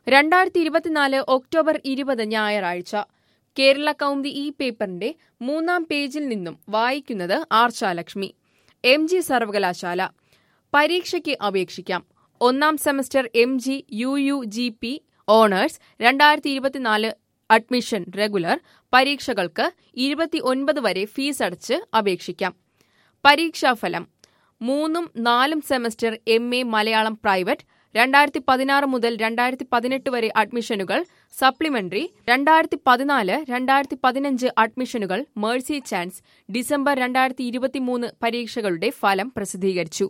രണ്ടായിരത്തി ഇരുപത്തിനാല് ഒക്ടോബർ ഇരുപത് ഞായറാഴ്ച കേരള കൗമുദി ഈ പേപ്പറിന്റെ മൂന്നാം പേജിൽ നിന്നും വായിക്കുന്നത് ആർച്ചാലക്ഷ്മി എം ജി സർവകലാശാല പരീക്ഷയ്ക്ക് അപേക്ഷിക്കാം ഒന്നാം semester M G U U G P honours രണ്ടായിരത്തി ഇരുപത്തിനാല് അഡ്മിഷൻ റെഗുലർ പരീക്ഷകൾക്ക് ഇരുപത്തി ഒൻപത് വരെ ഫീസ് അടച്ച് അപേക്ഷിക്കാം പരീക്ഷാഫലം മൂന്നും നാലും semester M A Malayalam private രണ്ടായിരത്തി പതിനാറ് മുതൽ രണ്ടായിരത്തി പതിനെട്ട് വരെ അഡ്മിഷനുകൾ സപ്ലിമെന്ററി രണ്ടായിരത്തി പതിനാല് രണ്ടായിരത്തി പതിനഞ്ച് അഡ്മിഷനുകൾ മേഴ്സി ചാൻസ് ഡിസംബർ രണ്ടായിരത്തി ഇരുപത്തിമൂന്ന് പരീക്ഷകളുടെ ഫലം പ്രസിദ്ധീകരിച്ചു